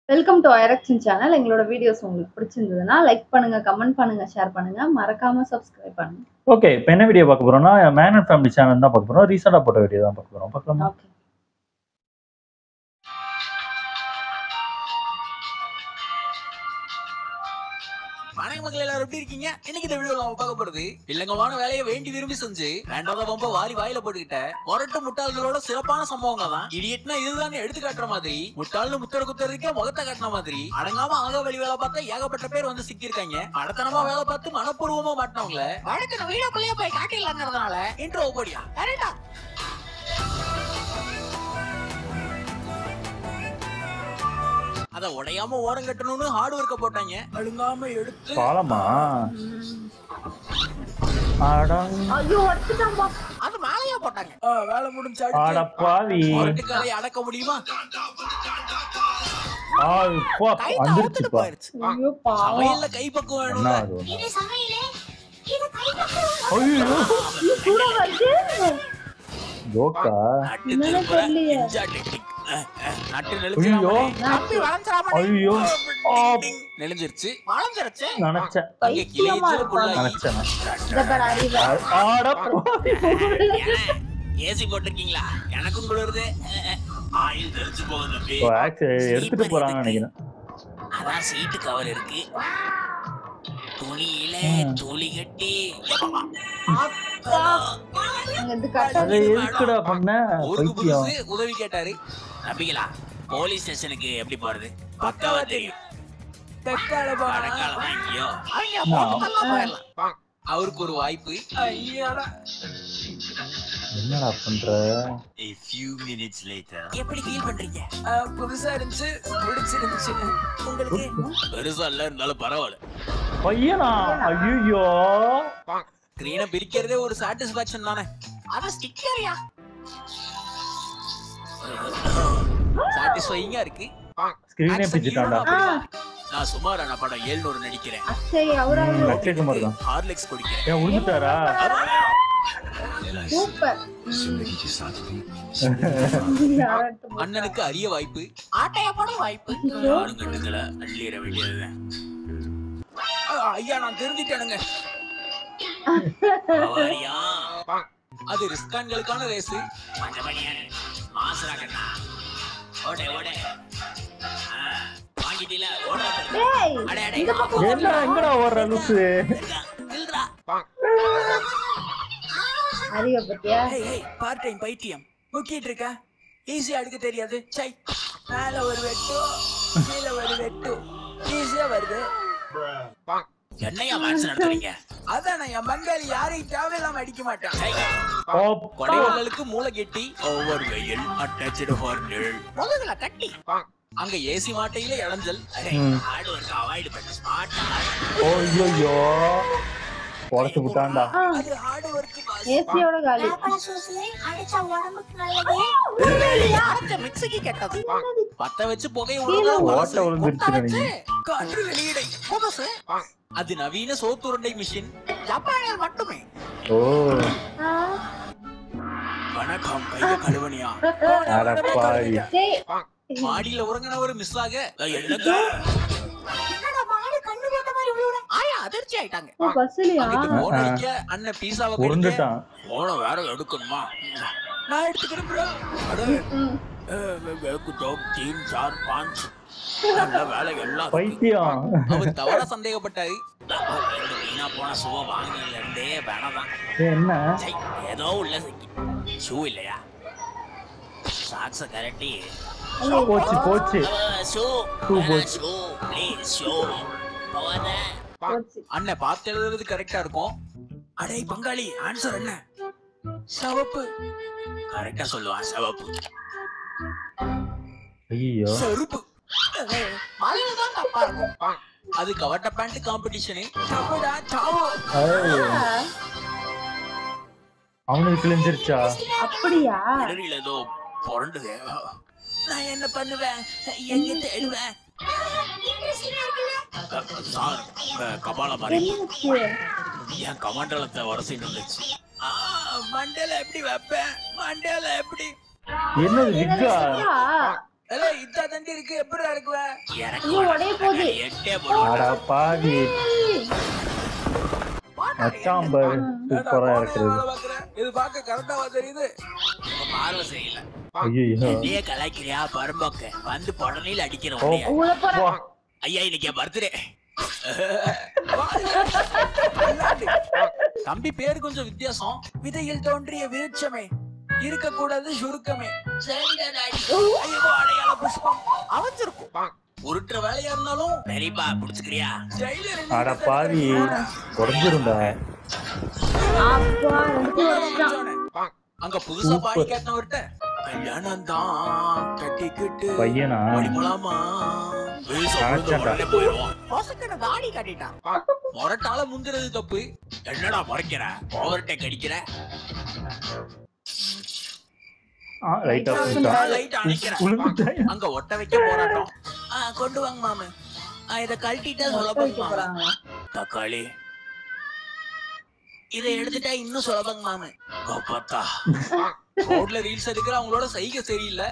Welcome to ஐரக்ஷன் channel எங்களோட videos உங்களுக்கு பிடிச்சிருந்ததுன்னா லைக் பண்ணுங்க கமெண்ட் பண்ணுங்க ஷேர் பண்ணுங்க மறக்காம சப்ஸ்கிரைப் பண்ணுங்க ஓகே இப்போ என்ன வீடியோ பார்க்க போறோம்னா மேன் அண்ட் ஃபேமிலி சேனல் தான் பார்க்க போறோம் ரீசெண்டாக போட்ட வீடியோ தான் பார்க்க போறோம் பார்க்கலாமா ஓகே வணக்கம் மக்கள் எல்லாரும் எப்படி இருக்கீங்க இன்னைக்கு இந்த வீடியோல நம்ம பார்க்க போறது இல்லங்கமான வேலையை வேண்டி விரும்பி செஞ்சு வேண்டாத பம்ப வாரி வாயில போட்டுக்கிட்ட முரட்டு முட்டாள்களோட சிறப்பான சம்பவங்கள் தான் இடியட்னா இதுதான் எடுத்து காட்டுற மாதிரி முட்டாள்னு முத்தர குத்துறதுக்கே முகத்தை காட்டுற மாதிரி அடங்காம ஆக வெளி வேலை பார்த்தா ஏகப்பட்ட பேர் வந்து சிக்கியிருக்காங்க மடத்தனமா வேலை பார்த்து மனப்பூர்வமா மாட்டினவங்கள வழக்கு வீடியோக்குள்ளேயே போய் காட்டிடலாங்கிறதுனால இன்ட்ரோ போடியா கரெக்டா அத உடையாம ஓரம் கட்டணும்னு ஹார்ட் ஒர்க்க போட்டாங்க அழுங்காம எடுத்து பாலமா அடங் ஐயோ அடிச்சுட்டாம்பா அது மேலையா போட்டாங்க ஆ, வேலை முடிஞ்சு அடப்பாவி முரட்டுக்காலையை அடக்க முடியுமா ஆ இப்போ கை தவுத்துட்டு வந்துருச்சுப்பா போயிருச்சு ஐயோ பாவம் சமையல்ல கை பக்குவம் என்ன வேணும்ல அது ஒண்ணு? இது சமையலே இது கைப்பக்கம் ஐயோ இது கூட வருது ஜோக்கா நட்டு என்னன்னு திருப்புற தெரியலையே. ninja technique. அஹ், அஹ், நட்டு ஐயோ. நெளிஞ்சிராமலே. தம்பி வளைஞ்சிராமலே. ஐயோ. ஓ, ஆ. டிங், டிங். நெளிஞ்சிருச்சு வளைஞ்சிருச்சு நினைச்சேன் அங்க கிளி பைத்தியமா எச்சில இருப்பான். புல்லாகி. நினைச்சேன் இந்த பாரு அறிவு அடப்பாவி ஏசி போட்டிருக்கீங்களா எனக்கும் குளிருது அஹ், அஹ். ஆயில் தெரிச்சு போகுது தம்பி இப்போ ஆக்சுவலி எடுத்துட்டு போறாங்கன்னு நினைக்கிறேன் அதான் சீட்டு கவர் இருக்கு துணியில ம். துளி கட்டி அங்க இருந்து கட்ட அதை எதுக்குடா பண்ண ஊருக்கு பைத்தியம் புதுசு உதவி கேட்டாரு நம்பிக்கலாம் போலீஸ் ஸ்டேஷனுக்கு எப்படி போறது பக்காவா தெரியும் அடக்கால வாங்கியோ அவருக்கு ஒரு வாய்ப்பு ஐயாடா என்னடா பண்ற A few minutes later. எப்படி ஃபீல் பண்றீங்க புதுசா இருந்துச்சு பிடிச்சிருந்துச்சு உங்களுக்கு பெருசா இல்ல இருந்தாலும் பரவாயில்ல பையனா ஐயோ ஸ்கிரீனை பிரிக்கிறதே ஒரு சாட்டிஸ்பாக்சன் தானே அத ஸ்டிக்கரியா சாட்டிஸ்ஃபைங்கா இருக்கு ஸ்கிரீனே Action பிச்சுட்டான்டா hero அப்படிதான். நான் சுமாரான படம் ஏழ்நூறு நடிக்கிறேன் சரி அவராவது அக்ஷய் குமார் தான் ஹார்லிக்ஸ் குடிக்கிறேன் ஏன் உழுந்துட்டாரா சூப்பர் जिंदगी के साथ भी யாராட்டும் அண்ணனுக்கு அரிய வாய்ப்பு ஆட்டைய போட வாய்ப்பு யாரும் கண்டுக்கல அள்ளிட வேண்டியதுதான் ஆ, ஐயா நான் தெரிஞ்சிட்டேனுங்க பவாரியா. அது ரிஸ்கான்களுக்கான ரேஸ் மாசுராக்கண்ணா ஓடே ஓடே ஆ, வாங்கிட்டீல ஓட டேய் அடே அடே இந்த பக்கம் என்ன எங்கடா ஓடுற லூசு நில்றா அறிவை பத்தியா ஹேய் ஹேய் பார்ட் டைம் பைத்தியம் முக்கிட்டு இருக்க ஈஸியா எடுக்க தெரியாது சை மேல ஒரு வெட்டு கீழ ஒரு வெட்டு ஈஸியா வருது என்னையா மேட்ச் நடத்துறீங்க அதானே என் பங்காளி யாரையும் தேவையில்லாம அடிக்க மாட்டான் சை. ஓப்பா. கொடைவள்ளலுக்கு மூளை கெட்டி ஓவர் வெயில் அட்டாச்சு ஃபார் நிழல் முதுகுல கட்டி அங்க ஏசி மாட்டையில இளஞ்சல் ம். ஹார்ட் ஒர்க் அவாய்ட் பண்ணி ஸ்மார்ட்டா ஐயோ உடச்சு விட்டான்டா ஆ, அது ஹார்ட் ஒர்க் ஏசியோட காலி வேப்பல சூசு அடிச்சா உடம்புக்கு நல்லது அரைச்ச மிக்ஸிக்கு கெட்டது பத்த வச்சு புகை கீழே ஓட்ட விழுந்துருச்சு நினைக்கிறேன் காற்று வெளியிடை புதுசு அது நவீன சோத்துருண்டை மிஷின் ஜப்பானில் மட்டுமே ஓ ஆ, வணக்கம் கைய கழுவனியா அடப்பாவி டேய் மாடியில உறங்கினவர் மிஸ் ஆக என்னங்க என்னடா மாடு கண்ணு கேட்ட மாதிரி விழுற ஆயா அதிர்ச்சி ஆயிட்டாங்க ஓ பஸ்லியா அங்கிட்டு போன் அடிக்க அண்ணன் பீஸாவை கடிக்க உருண்டுட்டான் போன வேற எடுக்கணுமா நான் எடுத்துக்கிறேன் bro. அட, ம். அஹ், एक दो तीन चार पाँच நல்ல வேலை எல்லாம் இருக்கு. பைத்தியம் அவர் தவறா சந்தேகப்பட்டாரு அப்போ ரெண்டு வீணா போன ஷூவை வாங்கில இருந்தே வேணாம் ஏய், என்ன சை, ஏதோ உள்ள சிக்கி ஷூ இல்லையா சாக்ஸ கரட்டி போச்சு போச்சு ஷூ Shoe போச்சு. ஷூ ப்ளீஸ் ஷூ போவாத போச்சு அண்ணன் பார்த்து எழுதுறது கரெக்டா இருக்கும் அடே பங்காளி ஆன்சர் என்ன சிவப்பு கரெக்டா சொல்லுவான் சிவப்பு ஐயோ செருப்பு மலையில்தான் தப்பா இருக்கும் அது கவட்ட பேண்ட் காம்படிஷனு தப்புடா சாவோ அவனுக்கு கிழிஞ்சிருச்சா அப்படியா இடரில் ஏதோ புரண்டுதே நான் என்ன பண்ணுவேன் எங்க தேடுவேன் இன்ட்ரெஸ்டிங்கா இருக்குல்ல சார் கபால மாதிரி என்னாச்சு என் கமாண்டலத்தை வரசின்னு இருந்துச்சு ஆ, மண்டையில எப்படி வைப்பேன் மண்டையில எப்படி என்னது விக்கா ஆ, ஏலே இத்தா தண்டி இருக்கு எப்படி இருக்குவ ஐயோ உடைய போகுது எட்டே அட பாவி மச்சான் பாரு சூப்பரா இருக்கிறது இது பார்க்க கரெக்டாவா தெரியுது உங்க பார்வை செய்யல ஐயோ நீயே கலாய்க்கிறியா பரம்போக்க வந்து புடனையில அடிக்கிற ஓ. உன்னைய. உள்ள போற வா ஐயா இன்னைக்கு என் பர்த்டே தம்பி பேர் கொஞ்சம் வித்தியாசம் விதையில் தோன்றிய விருட்சமே இருக்கக்கூடாது சுருக்கமே செங்கடாடி. ஐயோ, அடையாள புஷ்பம் அமைஞ்சிருக்கும் உருட்டுற வேலையா இருந்தாலும் பெரியப்பா புடிச்சுக்கிறியா அட பாவி உடஞ்சிருந்தா அப்பா ரெண்டு வருஷம் அங்க புதுசா பாடி Super. கேட்டவர்கிட்ட கல்யாணம் தான் கட்டிக்கிட்டு பையனா ஓடி போலாமா வீச விழுந்து அடைச்சான்டா. உடனே போயிடுவான். பசங்கன தாடி கட்டிட்டான். முரட்டால முந்துறது தப்பு என்னடா முறைக்கிற ஓவர்டேக் அடிக்கிற லைட்டா போயிட்டா லைட் அணைக்கிற உளுந்துட்டேன் அங்க ஒட்ட வைக்க போராட்டம் ஆ, கொண்டு வாங்க மாமு ஆ, இத கழட்டிட்டா வைக்க சுலபங்க மாமு போறாங்க தக்காளி இதை எடுத்துட்டா இன்னும் சுலபங்க மாமு பார்த்தா ரோட்ல ரீல்ஸ் எடுக்கிற அவங்களோட சைகை சரியில்லை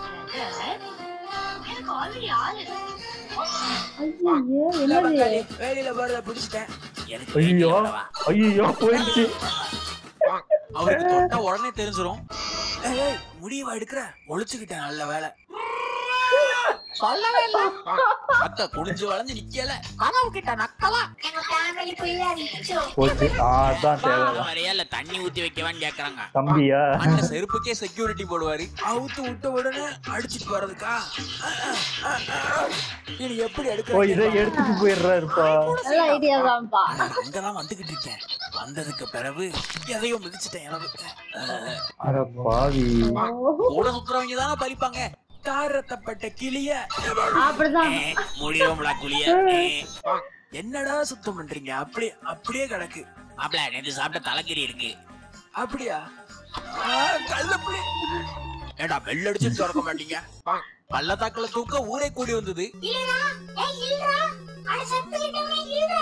எனக்கு ஆல்ரெடி ஆளு ஐயோ இல்ல என்னது பங்காளி, வேலையில பாருத பிடிச்சிட்டேன் எனக்கு ஐயோ வேண்டிய உணவா? ஐயோ போயிடுச்சு அவருக்கு தொட்டா உடனே தெரிஞ்சிரும் ஏய், ஏய், முடியவா எடுக்கிற ஒளிச்சுக்கிட்டேன் நல்ல வேலை சொல்லவே இல்ல அத்தை குனிஞ்சு வளைஞ்சு நிக்கல கனவு கிட்ட நக்கலா எங்க ஃபேமிலி பிள்ளை ரிச்சோ போச்சு ஆ, அதான் தேவை வரையா இல்ல தண்ணி ஊத்தி வைக்கவான்னு கேக்குறாங்க தம்பியா அண்ணன் செருப்புக்கே செக்யூரிட்டி போடுவாரு அவுத்து விட்ட உடனே அடிச்சிட்டு வர்றதுக்கா இது எப்படி ஓ இதை எடுக்க எடுத்துட்டு போயிடுறாருப்பா நல்ல ஐடியா தான்ப்பா அங்கதான் வந்துகிட்டு இருக்கேன் வந்ததுக்கு பிறகு எதையும் மிதிச்சிட்டேன் எனக்கு அட பாவி ஓஹோ கூட சுத்துறவங்க தானே பறிப்பாங்க தாரத்தப்பட்ட கிளிய அப்படிதான் ஏ, முடியும்ல குளிய ஏ. என்னடா சுத்தம் பண்றீங்க அப்படியே அப்படியே கிடக்கு அப்பல நேத்து சாப்பிட்ட தலைக்கறி இருக்கு அப்படியா ஆ, கள்ளப்புளி ஏடா பெல் அடிச்சு திறக்க மாட்டீங்க பள்ளத்தாக்குல தூக்க ஊரே கூடி வந்தது இல்லடா ஏய் இல்லடா அட செத்து கிட்டவே இல்லடா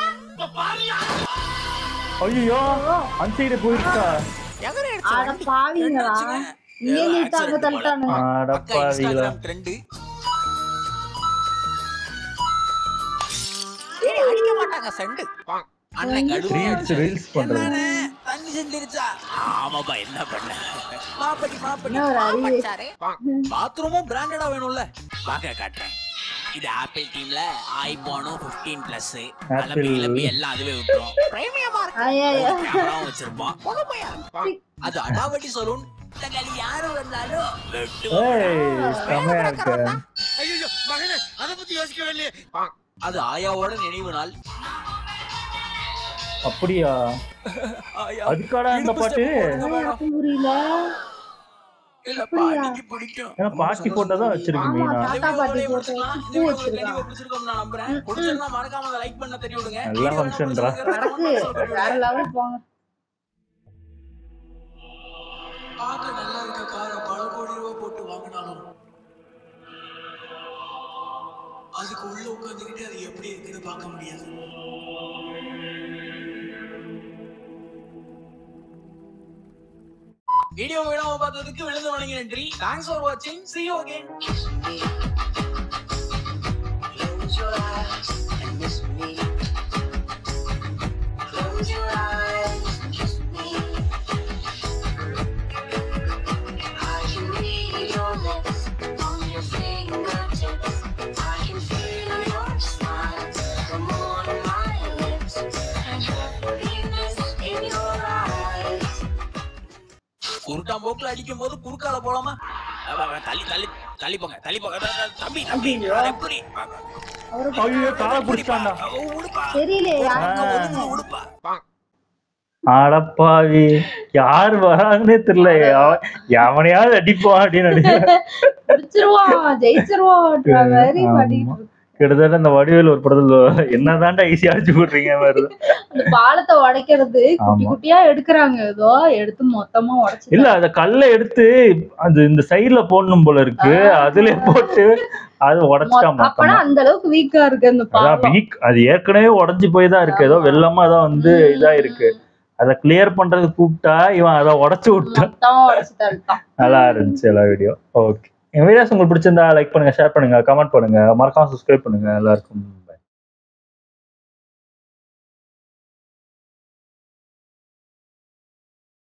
ஐயோ அந்த சைடு போயிருச்சா எகர அட பாவிங்களா இங்கே நிறுத்த அங்க தள்ளிட்டானுங்க அட பக்கா பாவிகளா இன்ஸ்டாகிராம் ட்ரெண்ட் அடிக்க மாட்டாங்க செண்டு அண்ணன் கடுமையா ரீல்ஸ் ரீல்ஸ் பண்றது என்னண்ணே, தண்ணி செஞ்சிருச்சா ஆமாப்பா என்ன பண்ண மாப்படி மாப்படி என்ன ஒரு அறிவு. மாப்படிச்சாரே. பாத்ரூமும் பிராண்டடா வேணும்ல வாங்க காட்டுறேன் இது ஆப்பிள் டீம்ல ஐபோனும் 15 பிளஸ் Apple. எல்லாம் அதுவே விட்டுரும் பிரீமியமா ஐயா இருக்கு கேமராவும் வச்சிருப்போம் புதுமையா இருக்கும். அது அடாவடி சலூன் தக்காளி யாரு வந்தாலும் வெட்டுவோம். ஏய் செமையா இருக்கு அது ஆயாவோட நினைவு நாள் அப்படியா ஆயா, அதுக்காடா இந்த இடுப்பு பாட்டு step போடுங்க வேணாம். புரியல இல்ல அப்படியா? பாட்டிக்கு பிடிக்கும் ஏன்னா பாட்டி போட்டோ தான் வச்சிருக்கு ஆமா மீனா தாத்தா பாட்டி போட்டு பூ வச்சிருக்காங்க பிடிச்சிருக்கோம் நான் நம்புறேன் பிடிச்சிருந்தா மறக்காம அதை லைக் பண்ண தெரிய விடுங்க நல்ல வீடியோ function ரொம்ப டா. பிடிச்சிருந்தா comment நடக்கு box ல தெரிய வேற விடுங்க. லெவல் போங்க பார்க்க நல்லா இருக்க காரை பல கோடி ரூபாய் போட்டு வாங்கினாலும் அதுக்கு உள்ள உட்காந்துக்கிட்டு அது எப்படி இருக்குன்னு பார்க்க முடியாது வீடியோ விடாம பார்த்ததுக்கு விழுந்து வணங்கி நன்றி தேங்க்ஸ் ஃபார் வாட்சிங் see you again Close your eyes and miss me. Close your eyes and kiss me. I can read your lips on your fingertips. I can feel your smile come on my lips. And happiness in your eyes. குருட்டாம் போக்குல அடிக்கும் போது குறுக்கால போலாமா அவ, அவ, தள்ளி தள்ளி தள்ளி போங்க தள்ளி போங்க அதான், அதான், தம்பி தம்பி ஐயையோ. அது எப்படி அவருக்கு ஐயோ காலை பிடிச்சாண்டா அவ உடுப்பா தெரியலையே யாரு ஆ. ஒழுங்கா உடுப்பா அடப்பாவி யார் வராங்கன்னே தெரியல எவ- எவனையாவது அடிப்பான் அப்படின்னு நினைக்கிறேன் பிடிச்சிருவான் ஜெயிச்சிருவான்ற மாதிரி ஆமா. பண்ணிட்டு இருக்கு. கிட்டத்தட்ட இந்த வடிவேல் ஒரு படத்துல என்னதான்டா ஈஸியா அடிச்சு போடுறீங்க வருது அந்த பாலத்தை உடைக்கிறது குட்டி ஆமா. குட்டியா எடுக்கிறாங்க ஏதோ எடுத்து மொத்தமா உடைச்சு இல்ல அத கல்லை எடுத்து அது இந்த சைடுல போடணும் போல இருக்கு அதுல போட்டு அது உடைச்சிட்டா அப்பனா மொத்தமா அந்த அளவுக்கு வீக்கா இருக்கு அந்த அதான் பாலம் வீக் அது ஏற்கனவே உடைஞ்சு போய் தான் இருக்கு ஏதோ வெள்ளமா தான் வந்து இதா இருக்கு அதை கிளியர் பண்றதுக்கு கூப்பிட்டா இவன் அதை உடைச்சு விட்டான் மொத்தமா உடைச்சு தள்ளிட்டான் நல்லா இருந்துச்சு எல்லா வீடியோ ஓகே எங்க வீடியோஸ் உங்களுக்கு பிடிச்சிருந்தா லைக் பண்ணுங்க ஷேர் பண்ணுங்க கமெண்ட் பண்ணுங்க மறக்காம சப்ஸ்கிரைப் பண்ணுங்க எல்லாருக்கும்